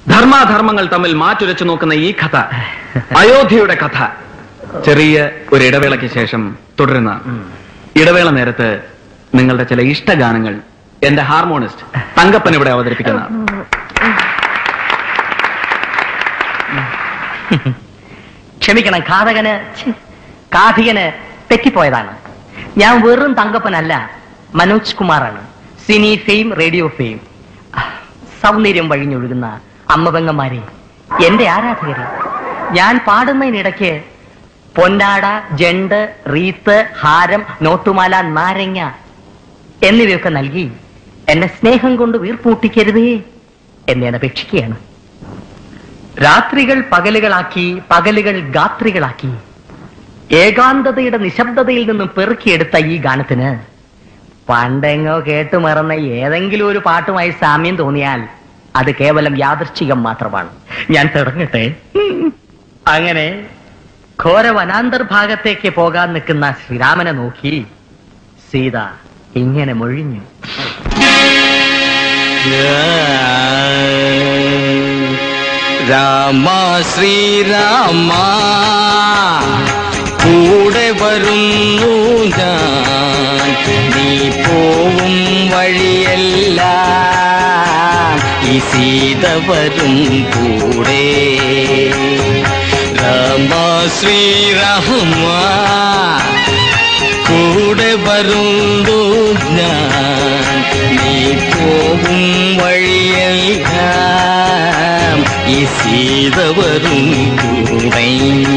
ധർമാധർമ്മങ്ങൾ തമ്മിൽ മാറ്റുരച്ചു നോക്കുന്ന ഈ കഥ അയോധ്യയുടെ കഥ ചെറിയ ഒരു ഇടവേളയ്ക്ക് ശേഷം തുടരുന്ന ഇടവേള നേരത്ത് നിങ്ങളുടെ ചില ഇഷ്ടഗാനങ്ങൾ എന്റെ ഹാർമോണിസ്റ്റ് തങ്കപ്പൻ ഇവിടെ അവതരിപ്പിക്കുന്ന ക്ഷമിക്കണം ഘാതകന് ഛെ, കാഥികന് തെറ്റിപ്പോയതാണ് ഞാൻ വെറും തങ്കപ്പനല്ല മനോജ് കുമാറാണ് സിനി ഫെയിം റേഡിയോ ഫെയിം സൗന്ദര്യം വഴിഞ്ഞൊഴുകുന്ന അമ്മപെങ്ങന്മാരെ എന്റെ ആരാധകരെ ഞാൻ പാടുന്നതിനിടയ്ക്ക് പൊന്നാട ജണ്ട് റീത്ത് ഹാരം നോട്ടുമാല നാരങ്ങ എന്നിവയൊക്കെ നൽകി എന്നെ സ്നേഹം കൊണ്ട് വീർപ്പൂട്ടിക്കരുതേ എന്ന് ഞാൻ അപേക്ഷിക്കുകയാണ് രാത്രികൾ പകലുകളാക്കി പകലുകൾ ഗാത്രികളാക്കി ഏകാന്തതയുടെ നിശബ്ദതയിൽ നിന്നും പെറുക്കിയെടുത്ത ഈ ഗാനത്തിന് പണ്ടെങ്ങോ കേട്ടു മറന്ന ഏതെങ്കിലും ഒരു പാട്ടുമായി സാമ്യം തോന്നിയാൽ അത് കേവലം യാദൃശ്ചികം മാത്രമാണ് ഞാൻ തുടങ്ങട്ടെ അങ്ങനെ ഘോര വനാന്തർഭാഗത്തേക്ക് പോകാൻ നിൽക്കുന്ന ശ്രീരാമനെ നോക്കി സീത ഇങ്ങനെ മൊഴിഞ്ഞു രാമ ശ്രീരാമ കൂടെ വരുന്നു ഞാൻ നീ പോവും വഴിയല്ല ഈ സീത വരും കൂടെ രാമ ശ്രീരാമ കൂടെ വരുന്നു ഞാൻ നീ പോവും വഴിയെല്ലാം ഈ സീത വരും കൂടെ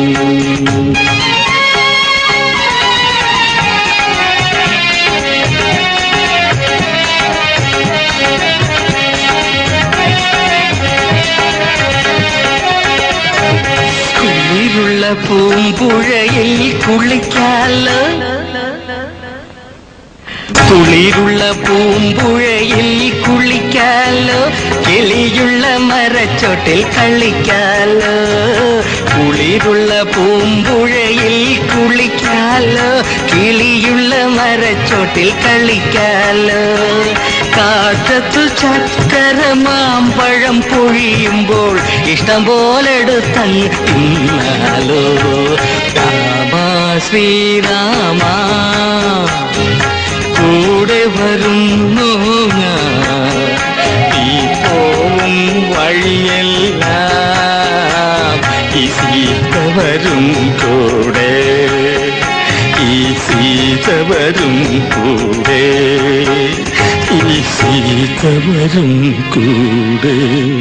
കുളിരുള്ള പൂമ്പുഴയിൽ കുളിക്കാലോ കുളിരുള്ള പൂമ്പുഴയിൽ കുളിക്കാലോ കിളിയുള്ള മരച്ചോട്ടിൽ കളിക്കാലോ കുളിരുള്ള പൂമ്പുഴയിൽ കുളിക്കാലോ കിളിയുള്ള മരച്ചോട്ടിൽ കളിക്കാലോ കാറ്റത്തു ചക്കര മാമ്പഴം പൊഴിയുമ്പോൾ ഇഷ്ടം പോലെ എടുത്തങ്ങ് തിന്നാലോ രാമ ശ്രീരാമ കൂടെ വരുന്നു ഞാൻ ഈ പോവും വഴിയെല്ലാം ഈ സീത വരും കൂടെ ഈ സീത വരും കൂടെ ഈ സീത വരും കൂടെ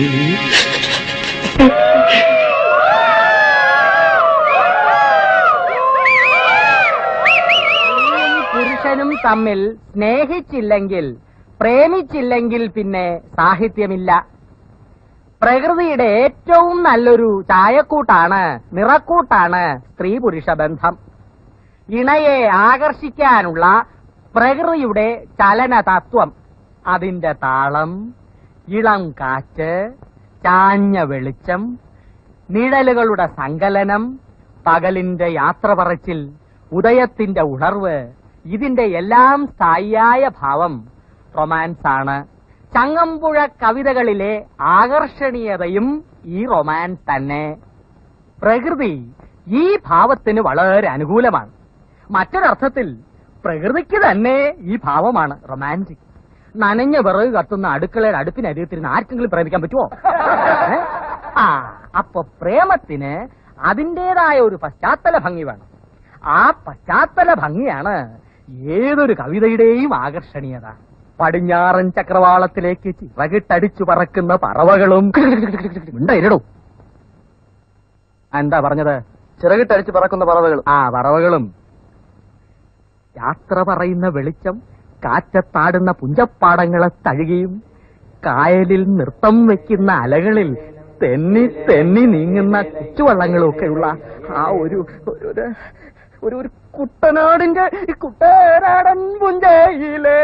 പുരുഷനും തമ്മിൽ സ്നേഹിച്ചില്ലെങ്കിൽ പ്രേമിച്ചില്ലെങ്കിൽ പിന്നെ സാഹിത്യമില്ല പ്രകൃതിയുടെ ഏറ്റവും നല്ലൊരു ചായക്കൂട്ടാണ് നിറക്കൂട്ടാണ് സ്ത്രീ പുരുഷ ബന്ധം ഇണയെ ആകർഷിക്കാനുള്ള പ്രകൃതിയുടെ ചലന തത്വം അതിന്റെ താളം ഇളം കാറ്റ് ചാഞ്ഞ വെളിച്ചം നിഴലുകളുടെ സങ്കലനം പകലിന്റെ യാത്ര പറച്ചിൽ ഉദയത്തിന്റെ ഉണർവ് ഇതിന്റെ എല്ലാം സ്ഥായിയായ ഭാവം റൊമാൻസ് ആണ് ചങ്ങമ്പുഴ കവിതകളിലെ ആകർഷണീയതയും ഈ റൊമാൻസ് തന്നെ പ്രകൃതി ഈ ഭാവത്തിന് വളരെ അനുകൂലമാണ് മറ്റൊരർത്ഥത്തിൽ പ്രകൃതിക്ക് തന്നെ ഈ ഭാവമാണ് റൊമാൻറ്റിക് നനഞ്ഞ വിറക് കത്തുന്ന അടുക്കളയുടെ അടുപ്പിനരികത്തിരുന്ന് ആർക്കെങ്കിലും പ്രേമിക്കാൻ പറ്റുമോ ഏ? ആ അപ്പൊ പ്രേമത്തിന് അതിൻ്റെതായ ഒരു പശ്ചാത്തല ഭംഗി വേണം ആ പശ്ചാത്തല ഭംഗിയാണ് ഏതൊരു കവിതയുടെയും ആകർഷണീയത പടിഞ്ഞാറൻ ചക്രവാളത്തിലേക്ക് ചിറകിട്ടടിച്ചു പറക്കുന്ന പറവകളും ഉണ്ടായിരടോ എന്താ പറഞ്ഞത് ചിറകിട്ടടിച്ച് പറക്കുന്ന പറവകൾ ആ പറവകളും യാത്ര പറയുന്ന വെളിച്ചം കാറ്റത്താടുന്ന പുഞ്ചപ്പാടങ്ങളെ തഴുകിയും കായലിൽ നൃത്തം വെക്കുന്ന അലകളിൽ തെന്നി തെന്നി നീങ്ങുന്ന കൊച്ചുവള്ളങ്ങളും ഒക്കെയുള്ള ആ ഒരു ഒരു- ഒരു ഒരു ഒരു കുട്ടനാടിന്റെ കുട്ടനാടൻ പുഞ്ചയിലെ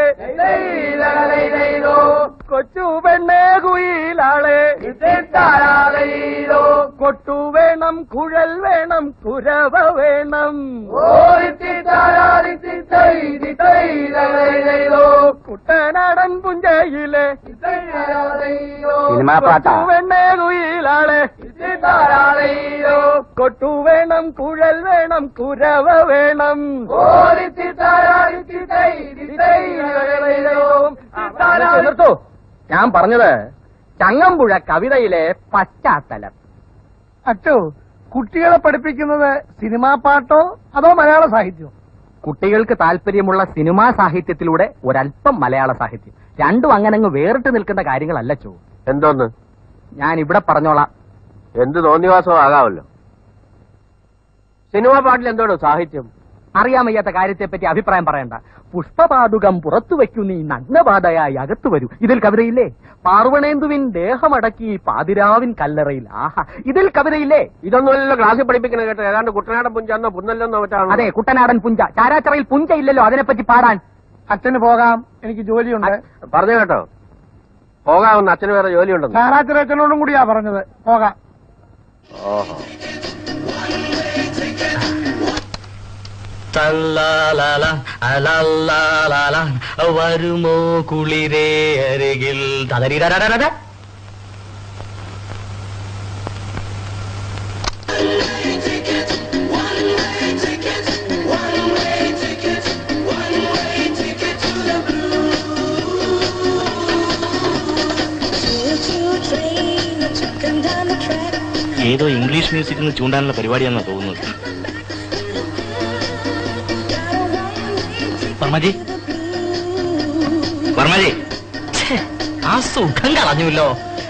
കൊച്ചു പെണ്ണേ കുയിലാളെ കൊട്ടു വേണം കുഴൽ വേണം കുരവ വേണം കുട്ടനാടൻ പുഞ്ചയിലെ സിനിമാ പാട്ടാ വെണ്ണേകുയിലാളെ കൊട്ടു വേണം കുഴൽ വേണം കുരവ വേണം നിർത്തൂ ഞാൻ പറഞ്ഞത് ചങ്ങമ്പുഴ കവിതയിലെ പശ്ചാത്തലം അച്ചോ കുട്ടികളെ പഠിപ്പിക്കുന്നത് സിനിമാ പാട്ടോ അതോ മലയാള സാഹിത്യമോ കുട്ടികൾക്ക് താല്പര്യമുള്ള സിനിമാ സാഹിത്യത്തിലൂടെ ഒരല്പം മലയാള സാഹിത്യം രണ്ടും അങ്ങനെ അങ്ങ് വേറിട്ട് നിൽക്കുന്ന കാര്യങ്ങളല്ല ചോ എന്തോന്ന് ഞാൻ ഇവിടെ പറഞ്ഞോളാം എന്ത് തോന്നിവാസവും ആകാമല്ലോ സിനിമാ പാട്ടിൽ എന്തോടോ സാഹിത്യം അറിയാൻ വയ്യാത്ത കാര്യത്തെപ്പറ്റി അഭിപ്രായം പറയണ്ട പുഷ്പപാതുകം പുറത്തു വയ്ക്കൂ നീ നഗ്നപാതയായി അകത്തു വരൂ ഇതിൽ കവിതയില്ലേ പാർവണേന്ദുവിൻ ദേഹമടക്കി പാതിരാവിൻ കല്ലറയിൽ ആഹാ ഇതിൽ കവിതയില്ലേ ഇതൊന്നുമല്ലല്ലോ ക്ലാസ്സിൽ പഠിപ്പിക്കണ കേട്ടോ ഏതാണ്ട് കുട്ടനാടൻ പുഞ്ചാന്നോ പുന്നല്ലെന്നോ മറ്റാണോ അതെ കുട്ടനാടൻ പുഞ്ച ചാരാച്ചറയിൽ പുഞ്ച ഇല്ലല്ലോ അതിനെപ്പറ്റി പാടാൻ അച്ഛന് പോകാം എനിക്ക് ജോലിയുണ്ട് പറഞ്ഞു കേട്ടോ പോകാമെന്ന് അച്ഛന് വേറെ ജോലിയുണ്ടെന്ന് ചാറാച്ചരച്ചനോടും കൂടിയാ പറഞ്ഞത് പോകാം ഓഹോ തല്ലാലാല, അലല്ലാലാല, വരുമോ കുളിരേ അരികിൽ തതരിരരരരര. ഏതോ ഇംഗ്ലീഷ് മ്യൂസിക്കിന് ചൂണ്ടാനുള്ള പരിപാടിയാണെന്നാ തോന്നുന്നത് വർമ്മജി വർമ്മജി ഛേ, ആ സുഖം കളഞ്ഞുല്ലോ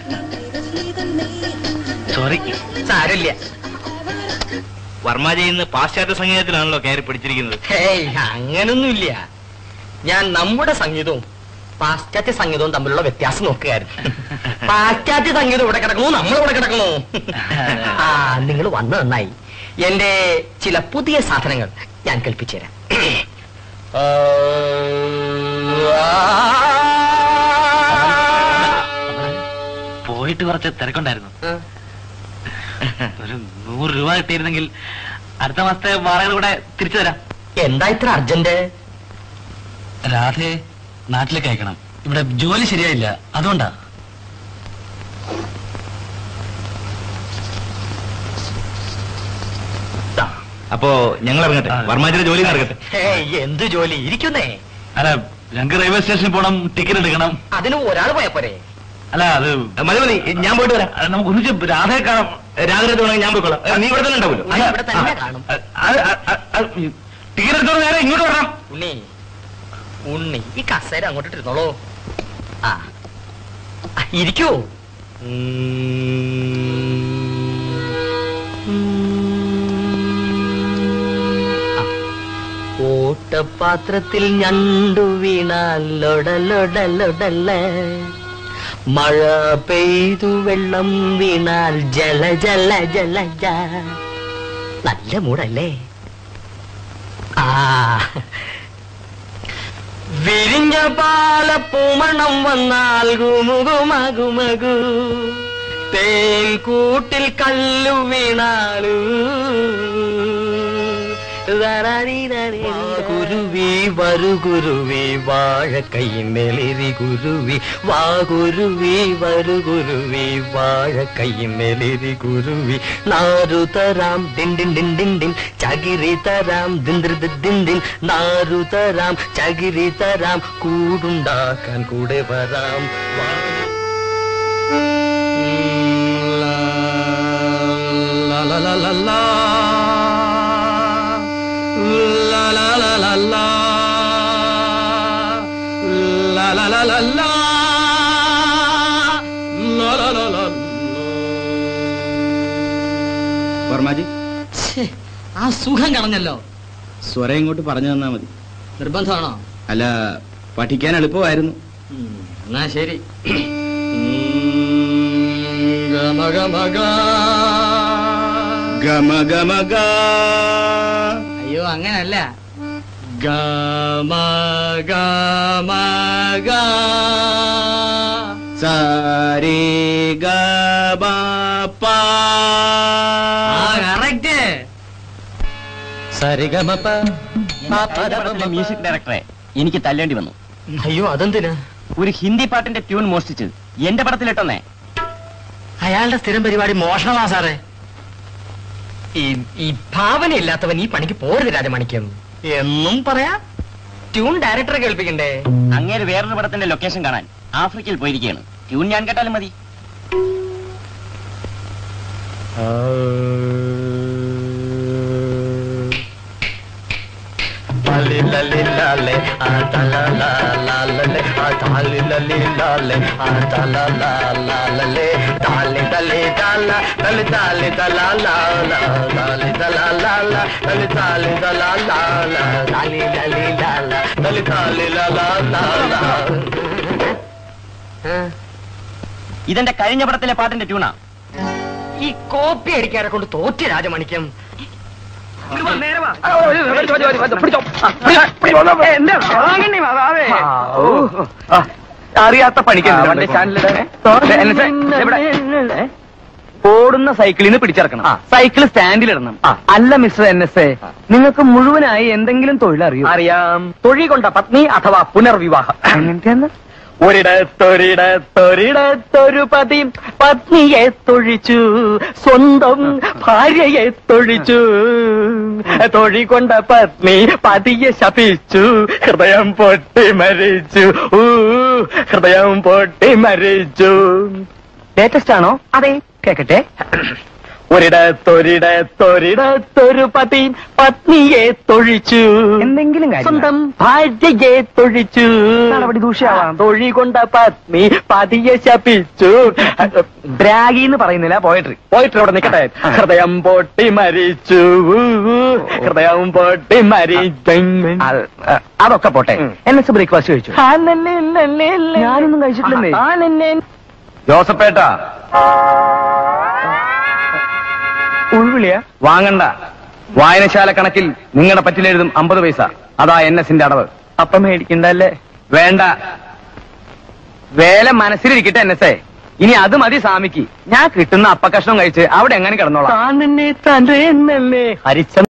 സോറി സാരില്ല വർമ്മജി ഇന്ന് പാശ്ചാത്യ സംഗീതത്തിലാണല്ലോ കയറി പിടിച്ചിരിക്കുന്നത് ഹേയ് അങ്ങനൊന്നുമില്ല ഞാൻ നമ്മുടെ സംഗീതവും പാശ്ചാത്യ സംഗീതവും തമ്മിലുള്ള വ്യത്യാസം നോക്കുകയായിരുന്നു പാശ്ചാത്യ സംഗീതം ഇവിടെ കിടക്കണു നമ്മൾ ഇവിടെ കിടക്കണു ആ നിങ്ങൾ വന്നു നന്നായി എന്റെ ചില പുതിയ സാധനങ്ങൾ ഞാൻ കൽപ്പിച്ചു തരാം പോയിട്ട് കുറച്ച് തിരക്കുണ്ടായിരുന്നു ഒരു നൂറ് രൂപ കിട്ടിയിരുന്നെങ്കിൽ അടുത്ത മാസത്തെ വാടക കൂടെ തിരിച്ചു തരാം എന്താ ഇത്ര അർജന്റ് രാധെ നാട്ടിലേക്ക് അയക്കണം ഇവിടെ ജോലി ശരിയായില്ല അതുകൊണ്ടാ അപ്പോ ഞങ്ങൾ ഇറങ്ങട്ടെ വർമാജിയുടെ ജോലി നടക്കട്ടെ ഹേയ് എന്ത് ജോലി ഇരിക്കുന്നേ അല്ല ഞങ്ങൾക്ക് റെയിൽവേ സ്റ്റേഷനിൽ പോകണം ടിക്കറ്റ് എടുക്കണം അതിന് ഒരാൾ പോയാ പോരെ അല്ല അത് മതി മതി ഞാൻ പോയിട്ട് വരാം അത് നമുക്ക് ഒന്നിച്ച് രാധയെ കാണാം രാധയെ വേണമെങ്കിൽ ഞാൻ പോയിക്കോളാം നീ ഇവിടെ തന്നെ ഉണ്ടാവുമല്ലോ ഞാൻ ഇവിടെ തന്നെ കാണും. ടിക്കറ്റ് എടുത്തോണ്ട് നേരെ ഇങ്ങോട്ട് വരണം ഉണ്ണി ഉണ്ണി ഈ കസേര അങ്ങോട്ട് ഇരുന്നോളൂ ആ ആ, ഇരിക്കൂ ആ. ഓട്ടപാത്രത്തിൽ ഞണ്ടു വീണാൽ ലൊടലൊടലൊടല മഴ പെയ്തു വെള്ളം വീണാൽ ജല ജല ജല ജ നല്ല മൂടല്ലേ ആ വിരിഞ്ഞ പാല പൂമണം വന്നാൽ ഗുമുകുമകുമകു തേൻ കൂട്ടിൽ കല്ലു വീണാലു കുരുവി വരു കുരുവി വാഴക്കൈ മെളിരി കുരുവി വാ കുരുവി വരു കുരുവി വാഴക്കൈ മെളിരി കുരുവി നാരു തരാം ദിൻ ദിൻ ദിൻ ദിൻ ദിൻ ചകിരി തരാം ദിന്ദ്ര ദിൻ ദിൻ നാരു തരാം ചകിരി തരാം കൂടുണ്ടാക്കാൻ കൂടെ വരാം വാ. ലാ, ലാ, ലാ, ലാ, ലാ. ലാ, ലാ, ലാ, ലാ, ലാ. ലാ, ലാ, ലാ, ലാ, ലാ. ലാ, ലാ, ലാ, ലാ, ലാ. വർമാജി ഛേ, ആ സുഖം കളഞ്ഞല്ലോ സ്വരം ഇങ്ങോട്ട് പറഞ്ഞു തന്നാ മതി നിർബന്ധമാണോ അല്ല പഠിക്കാൻ എളുപ്പമായിരുന്നു ഉം, എന്നാ ശരി ഗമ ഗമ ഗ. ഗമ ഗമ ഗ അയ്യോ അങ്ങനല്ല ഗമ ഗമ ഗ. സാരേ ഗ ബ പ സരിഗമപ മ്യൂസിക് ഡയറക്ടറെ എനിക്ക് തല്ലേണ്ടി വന്നു അയ്യോ അതെന്തിനാ ഒരു ഹിന്ദി പാട്ടിന്റെ ട്യൂൺ മോഷ്ടിച്ച് എന്റെ പടത്തിലിട്ടെന്നേ അയാളുടെ സ്ഥിരം പരിപാടി മോഷണമാ സാറേ ഈ ഈ ഭാവനയില്ലാത്തവൻ ഈ പണിക്ക് പോരുത് രാജമാണിക്യം എന്നും പറയാ ട്യൂൺ ഡയറക്ടറെ കേൾപ്പിക്കണ്ടേ അങ്ങേര് വേറൊരു പടത്തിന്റെ ലൊക്കേഷൻ കാണാൻ ആഫ്രിക്കയിൽ പോയിരിക്കുകയാണ് ട്യൂൺ ഞാൻ കേട്ടാലും മതി ലാലി ലലി ലാലെ, ആ തല ലാ ലാ ലലെ, ആ താലി ലലി ലാലെ, ആ തല ലാ ലാ ലലെ, താലി തലി താല, തലി താലി തല ലാ ലാ, താലി തല ലാ ലാ, തലി താലി തല ലാ ലാ, താലി ലലി ലാ ലാ, തലി താലി ലാ ലാ ലാ ലാ. ഇതെന്റെ കഴിഞ്ഞ പടത്തിലെ പാട്ടിന്റെ ട്യൂണാ ഈ കോപ്പി അടിക്കാരെ കൊണ്ട് തോറ്റ് രാജമാണിക്യം അറിയാത്ത പണിക്ക് ഓടുന്ന സൈക്കിളിൽ നിന്ന് പിടിച്ചിറക്കണം സൈക്കിൾ സ്റ്റാൻഡിലിടണം അല്ല മിസ്റ്റർ എൻ എസ് എ നിങ്ങൾക്ക് മുഴുവനായി എന്തെങ്കിലും തൊഴിൽ അറിയോ അറിയാം തൊഴിൽ കൊണ്ട പത്നി അഥവാ പുനർവിവാഹം എങ്ങനത്തെന്ന് ഒരിടത്തൊരിടത്തൊരിടത്തൊരു പതി പത്നിയെ തൊഴിച്ചു സ്വന്തം ഭാര്യയെ തൊഴിച്ചു തൊഴി കൊണ്ട പത്നി പതിയെ ശപിച്ചു ഹൃദയം പൊട്ടി മരിച്ചു ഊ ഹൃദയം പൊട്ടി മരിച്ചു ലേറ്റസ്റ്റ് ആണോ അതെ കേക്കട്ടെ ഒരിടത്തൊരിടത്തൊരിടത്തൊരു പതി പത്നിയെ തൊഴിച്ചു എന്തെങ്കിലും സ്വന്തം ഭാര്യയെ തൊഴിച്ചു നടപടി ദൂഷ്യാവാം തൊഴി കൊണ്ട പത്നി പതിയെ ശപിച്ചു ദ്രാഗി എന്ന് പറയുന്നില്ല പോയട്രി പോയട്രി അവിടെ നിൽക്കട്ടെ ഹൃദയം പൊട്ടി മരിച്ചു ഹൃദയം പൊട്ടി മരിച്ചു അതൊക്കെ പോട്ടെ എൻ എസ് ബ്രേക്ക്ഫാസ്റ്റ് കഴിച്ചു ഞാനൊന്നും കഴിച്ചിട്ടില്ലേ ജോസഫേട്ട ഉൾവിളിയ വാങ്ങണ്ട വായനശാല കണക്കിൽ നിങ്ങളുടെ പറ്റിലെഴുതും അമ്പത് പൈസ അതാ എൻ എസിന്റെ അടവ് അപ്പം മേടിക്കണ്ടല്ലേ വേണ്ട വേല മനസ്സിലിരിക്കട്ടെ എൻ എസ് എ ഇനി അത് മതി സ്വാമിക്ക് ഞാൻ കിട്ടുന്ന അപ്പക്കഷ്ണം കഴിച്ച് അവിടെ എങ്ങനെ കിടന്നോളാം ഹരിച്ച